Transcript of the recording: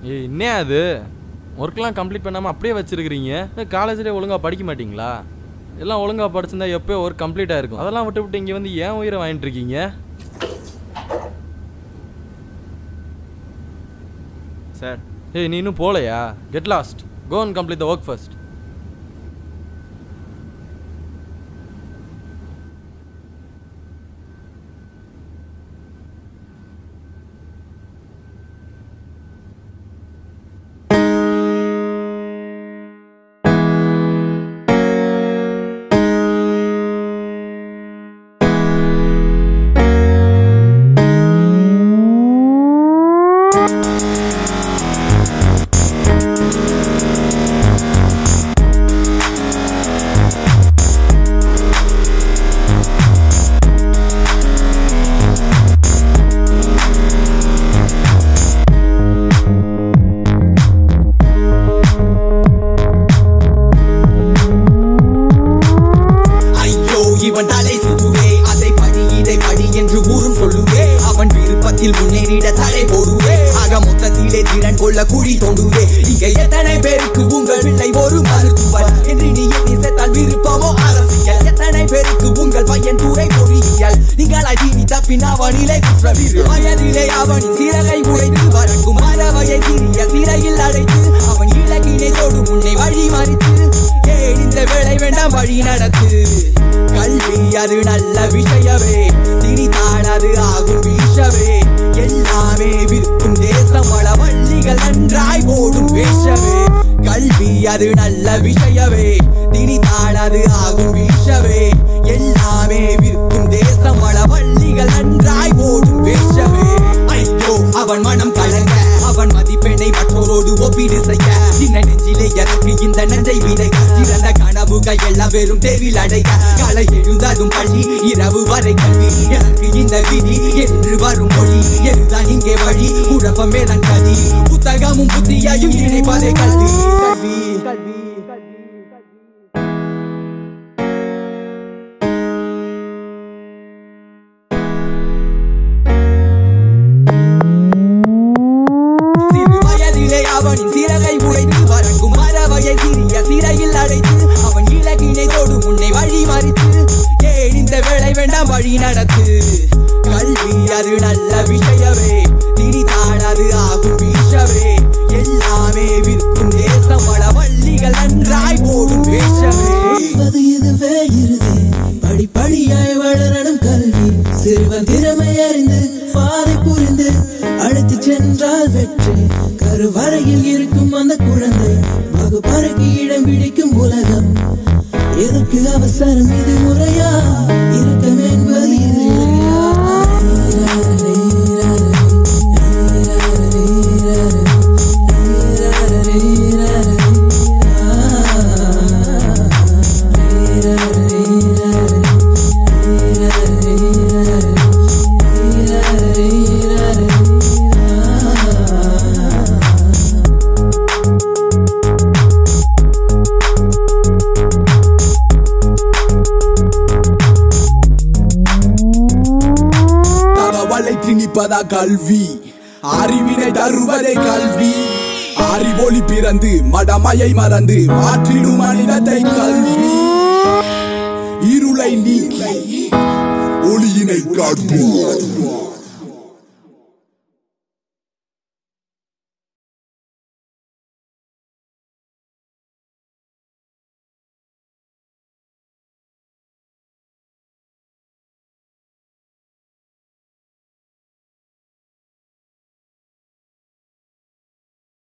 ஏய் என்ன அது ஒர்க்லாம் கம்ப்ளீட் பண்ணாமல் அப்படியே வச்சிருக்கிறீங்க காலேஜ்லேயே ஒழுங்காக படிக்க மாட்டீங்களா எல்லாம் ஒழுங்காக படிச்சிருந்தா எப்போயோ ஒர்க் கம்ப்ளீட் ஆயிருக்கும் அதெல்லாம் விட்டு விட்டு இங்கே வந்து ஏன் உயிரை வாங்கிட்டு இருக்கீங்க சார் ஏய் நீ இன்னும் போகலையா get lost go and complete the work first ஐயோ இவன் தலை சுற்றுவே அதை படி இதை படி என்று ஊரும் சொல்லுவே அவன் விருப்பத்தில் முன்னேறிட தடை போடுவே ஆக மொத்தத்திலே திறன் கொள்ள குழி தோண்டுவே இங்க எத்தனை பேருக்கு உங்கள் பிள்ளை ஒரு மருத்துவர் என்று நீ எண்ணி செத்தால் விருப்பமோ அரசியல் எத்தனை பேருக்கு உங்கள் பையன் துறை பொறியியல் நீங்களாய் தீனி தப்பின் அவனிலே குற்றவீர் வயதிலே அவன் சிறகை உடைத்து வரக்கும் மரவையை சிறிய சிறையில் அடைத்து அவன் இலகினை தொடு முன்னே வழி மறித்து ஏன் இந்த வேலை வேண்டாம் வழி நடத்து கல்வி அது நல்ல விஷயமே திணித்தால் அது ஆகும் விஷமே எல்லாமே விற்கும் தேசம் வள வள்ளிகள் நன்றாய் போடும் வேஷமே கல்வி அது நல்ல விஷயமே திணித்தால் அது ஆகும் விஷமே எல்லாமே விற்கும் தேசம் வள வள்ளிகள் நன்றாய் போடும் வேஷமே ஐயோ அவன் மனம் கலங்க அவன் மதிப்பெண்ணை மற்றோரோடு ஒப்பீடு செய்ய சின்ன நெஞ்சிலே எனக்கு இந்த நஞ்சை விதைக்க சிறந்த கனவுகள் எல்லாம் வெறும் தேவில் அடைக்க காலை எழுந்ததும் பள்ளி இரவு வரை கல்வி எனக்கு இந்த விதி என்று வரும் மொழி எதுதான் இங்கே வழி குழப்பமே தான் கதி புத்தகமும் புத்தியையும் இணைப்பதே கல்வி கல்வி கல்வி சிறு வயதிலே அவனின் சிறகை உடைத்து வரக்கும் மரவையை சிறிய சிறையில் அடைத்து அவன் இலகினை தொடு முன்னே வழி மறித்து ஏன் இந்த வேலை வேண்டாம் வழி நடத்து கல்வி அது நல்ல விஷயமே திணித்தால் அது ஆகும் விஷமே எல்லாமே விற்கும் தேசம் வள வள்ளிகள் நன்றாய் போடும் வேஷமே சொல்வது இதுவே இறுதி படிப்படியாய் வளரணும் கல்வி சிறுவன் திறமை அறிந்து பாதை புரிந்து அழைத்து சென்றால் வெற்றி கருவறையில் இருக்கும் அந்த குழந்தை வகுப்பறைக்கு இடம் பிடிக்கும் உலகம் எதற்கு அவசரம் இது முறையா இருக்கம் என்பது இது இல்லையா? தகவலை திணிப்பதா கல்வி அறிவினை தருவதே கல்வி அறிவொளி பிறந்து மடமையை மறந்து மாற்றிடும் மனிதத்தை கல்வி இருளை நீக்கி ஒளியினை காட்போம்